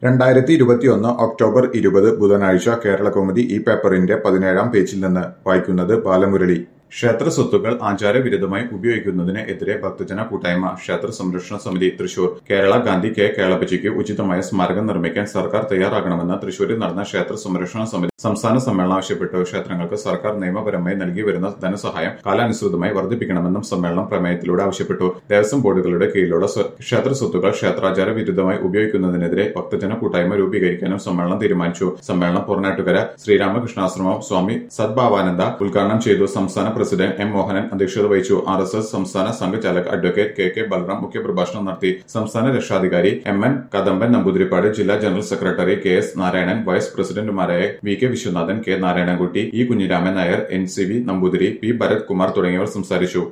രണ്ടായിരത്തി ഇരുപത്തിയൊന്ന് ഒക്ടോബർ ഇരുപത് ബുധനാഴ്ച കേരളകൗമുദി ഈ പേപ്പറിന്റെ പതിനേഴാം പേജിൽ നിന്ന് വായിക്കുന്നത് ബാലമുരളി ക്ഷേത്ര സ്വത്തുക്കൾ ആചാരവിരുദ്ധമായി ഉപയോഗിക്കുന്നതിന് എതിരെ ഭക്തജന കൂട്ടായ്മ ക്ഷേത്ര സംരക്ഷണ സമിതി തൃശൂർ കേരള ഗാന്ധി കെ കേളപ്പജിക്ക് ഉചിതമായ സ്മാരകം നിർമ്മിക്കാൻ സർക്കാർ തയ്യാറാകണമെന്ന് തൃശൂരിൽ നടന്ന ക്ഷേത്ര സംരക്ഷണ സമിതി സംസ്ഥാന സമ്മേളനം ആവശ്യപ്പെട്ടു ക്ഷേത്രങ്ങൾക്ക് സർക്കാർ നിയമപരമായി നൽകി വരുന്ന ധനസഹായം കാലാനുസൃതമായി വർദ്ധിപ്പിക്കണമെന്നും സമ്മേളനം പ്രമേയത്തിലൂടെ ആവശ്യപ്പെട്ടു ദേവസ്വം ബോർഡുകളുടെ കീഴിലുള്ള സ്വ- ക്ഷേത്ര സ്വത്തുക്കൾ ക്ഷേത്രാചാര വിരുദ്ധമായി ഉപയോഗിക്കുന്നതിനെതിരെ ഭക്തജന കൂട്ടായ്മ രൂപീകരിക്കാനും സമ്മേളനം തീരുമാനിച്ചു സമ്മേളനം പൂർണ്ണാട്ടുകര ശ്രീരാമകൃഷ്ണാശ്രമം സ്വാമി സദ്ഭാവാനന്ദ ഉദ്ഘാടനം ചെയ്തു സംസ്ഥാന പ്രസിഡന്റ് എം മോഹനൻ അധ്യക്ഷത വഹിച്ചു ആർ എസ് എസ് സംസ്ഥാന സംഘചാലക് അഡ്വക്കേറ്റ് കെ കെ ബൽറാം മുഖ്യപ്രഭാഷണം നടത്തി സംസ്ഥാന രക്ഷാധികാരി എം എൻ കദമ്പൻ നമ്പൂതിരിപ്പാട് ജില്ലാ general secretary K S Narayanan vice പ്രസിഡന്റുമാരായ V K Viswanathan K Narayanankutty E Kunhiraman Nair N C V Namboothiri P Bharath Kumar തുടങ്ങിയവർ സംസാരിച്ചു